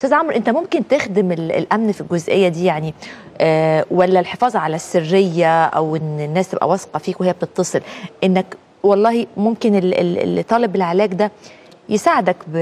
استاذ عمرو انت ممكن تخدم ال- الامن في الجزئيه دي يعني آه ولا الحفاظ على السريه او ان الناس تبقى واثقه فيك وهي بتتصل انك والله ممكن ال- ال- اللي طالب العلاج ده يساعدك ب...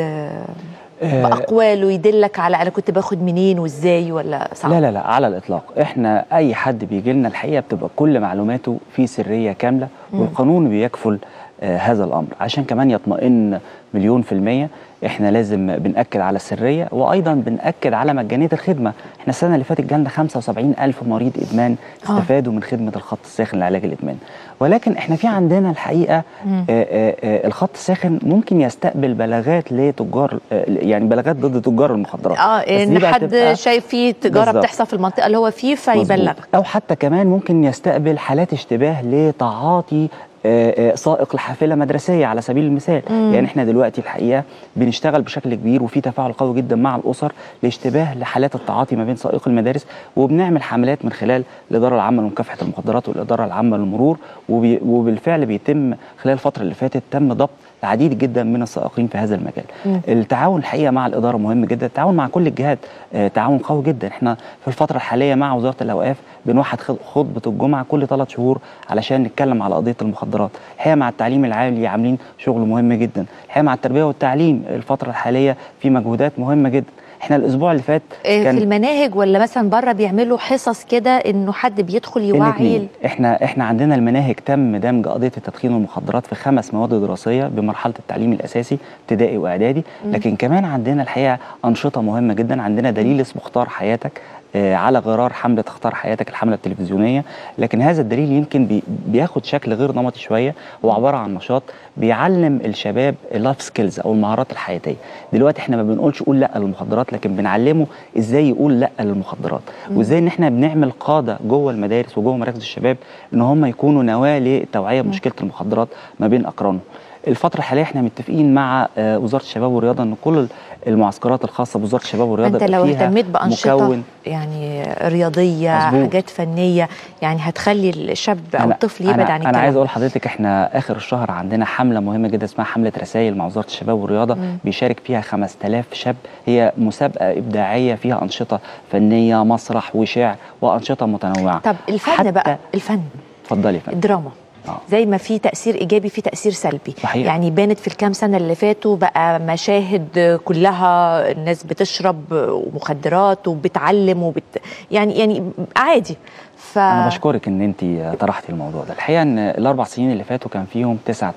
آه، باقواله يدلك على انا كنت باخد منين وازاي ولا صعب لا لا لا على الاطلاق احنا اي حد بيجي لنا الحقيقه بتبقى كل معلوماته في سريه كامله مم. والقانون بيكفل آه هذا الامر عشان كمان يطمئن مليون في الميه احنا لازم بناكد على السريه وايضا بناكد على مجانيه الخدمه احنا السنه اللي فاتت جالنا 75 الف مريض ادمان آه. استفادوا من خدمه الخط الساخن لعلاج الادمان ولكن احنا في عندنا الحقيقه مم. آه، آه، آه، الخط الساخن ممكن يستقبل بلاغات لتجار آه، يعني بلاغات ضد تجار المخدرات اه بس دي ان بقى حد تبقى- شايف فيه تجاره بالظبط. بتحصل في المنطقه اللي هو فيه فيبلغك مظبوط. او حتى كمان ممكن يستقبل حالات اشتباه لتعاطي آه، آه، سائق لحافله مدرسيه على سبيل المثال مم. يعني احنا دلوقتي الحقيقه بنشتغل بشكل كبير وفي تفاعل قوي جدا مع الاسر لاشتباه لحالات التعاطي ما بين سائق المدارس وبنعمل حملات من خلال الاداره العامه لمكافحه المخدرات والاداره العامه للمرور وبي وبالفعل بيتم خلال الفتره اللي فاتت تم ضبط العديد جدا من السائقين في هذا المجال مم. التعاون الحقيقه مع الاداره مهم جدا التعاون مع كل الجهات آه، تعاون قوي جدا احنا في الفتره الحاليه مع وزاره الاوقاف بنوحد خ- خطبه الجمعه كل ثلاث شهور علشان نتكلم على قضيه المخدرات الحقيقه مع التعليم العالي عاملين شغل مهم جدا الحقيقه مع التربيه والتعليم الفتره الحاليه في مجهودات مهمه جدا احنا الاسبوع اللي فات آه، كان في المناهج ولا مثلا بره بيعملوا حصص كده انه حد بيدخل يوعي الاثنين احنا احنا عندنا المناهج تم دمج قضيه التدخين والمخدرات في خمس مواد دراسيه بمرحله التعليم الاساسي ابتدائي واعدادي مم. لكن كمان عندنا الحقيقه انشطه مهمه جدا عندنا دليل اسمه اختار حياتك آه، على غرار حمله اختار حياتك الحمله التلفزيونيه لكن هذا الدليل يمكن بي بياخد شكل غير نمطي شويه هو عباره عن نشاط بيعلم الشباب اللايف سكيلز او المهارات الحياتيه دلوقتي احنا ما بنقولش قول لا للمخدرات لكن بنعلمه ازاي يقول لا للمخدرات مم. وازاي ان احنا بنعمل قاده جوه المدارس وجوه مراكز الشباب ان هم يكونوا نواه لتوعيه بمشكله المخدرات ما بين اقرانهم الفترة الحالية احنا متفقين مع آه، وزارة الشباب والرياضة ان كل المعسكرات الخاصة بوزارة الشباب والرياضة انت يبقى لو فيها اهتميت بانشطه مكون يعني رياضيه مظبوط. حاجات فنيه يعني هتخلي الشاب او الطفل يبعد أنا عن الكلام انا عايز اقول لحضرتك احنا اخر الشهر عندنا حمله مهمه جدا اسمها حمله رسائل مع وزاره الشباب والرياضه مم. بيشارك فيها 5000 شاب هي مسابقه ابداعيه فيها انشطه فنيه مسرح وشعر وانشطه متنوعه طب الفن حتى- بقى الفن اتفضلي يا فندم الدراما آه. زي ما في تاثير ايجابي في تاثير سلبي صحيح. يعني بانت في الكام سنه اللي فاتوا بقى مشاهد كلها الناس بتشرب مخدرات وبتعلم وبت يعني يعني عادي ف انا بشكرك ان انت طرحتي الموضوع ده الحقيقه ان الاربع سنين اللي فاتوا كان فيهم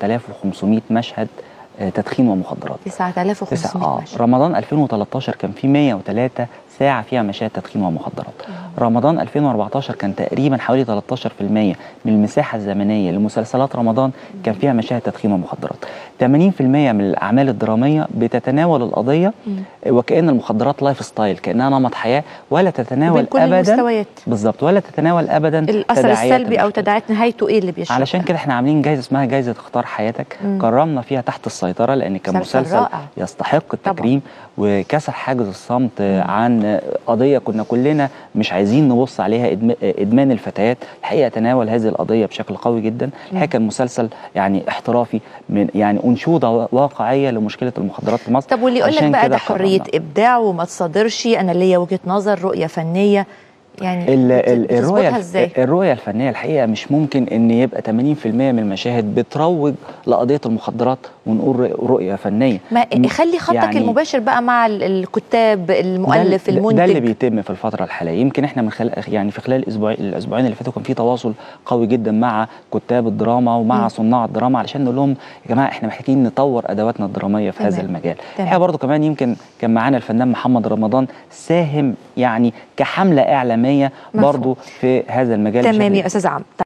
9500 مشهد آه، تدخين ومخدرات 9500 تسعة اه مشهد. رمضان 2013 كان في 103 ساعة فيها مشاهد تدخين ومخدرات رمضان 2014 كان تقريبا حوالي 13% من المساحة الزمنية لمسلسلات رمضان كان فيها مشاهد تدخين ومخدرات 80% من الأعمال الدرامية بتتناول القضية مم. وكأن المخدرات لايف ستايل كأنها نمط حياة ولا تتناول وبين كل أبدا المستويات بالظبط ولا تتناول أبدا الاثر تداعيات السلبي او المشكلة. تداعيات نهايته ايه اللي بيشرب علشان كده احنا عاملين جايزه اسمها جايزه اختار حياتك مم. كرمنا فيها تحت السيطره لان كان مسلسل مسلسل رائع. يستحق التكريم وكسر حاجز الصمت مم. عن قضيه كنا كلنا مش عايزين نبص عليها إدم- ادمان الفتيات الحقيقه تناول هذه القضيه بشكل قوي جدا الحقيقه كان مسلسل يعني احترافي من يعني انشوده واقعيه لمشكله المخدرات في مصر طب واللي يقول لك عشان بقى كده ده حريه كرمنا. ابداع وما تصادرش انا ليا وجهه نظر رؤيه فنيه يعني ال- بت- ال- بتظبطها الرؤيه ازاي الف- الرؤيه الفنيه الحقيقه مش ممكن ان يبقى 80% من المشاهد بتروج لقضيه المخدرات ونقول رؤ- رؤيه فنيه ما م- خلي خطك يعني المباشر بقى مع ال- الكتاب المؤلف ده, المنتج ده اللي بيتم في الفتره الحاليه يمكن احنا من خلال يعني في خلال الاسبوعين الاسبوعين اللي فاتوا كان في تواصل قوي جدا مع كتاب الدراما ومع مم. صناع الدراما علشان نقول لهم يا جماعه احنا محتاجين نطور ادواتنا الدراميه في هذا تمام. المجال تمام. الحقيقه برضو كمان يمكن كان معانا الفنان محمد رمضان ساهم يعني كحمله اعلاميه مفهوم. برضو في هذا المجال تمام بشكل يا استاذ عمرو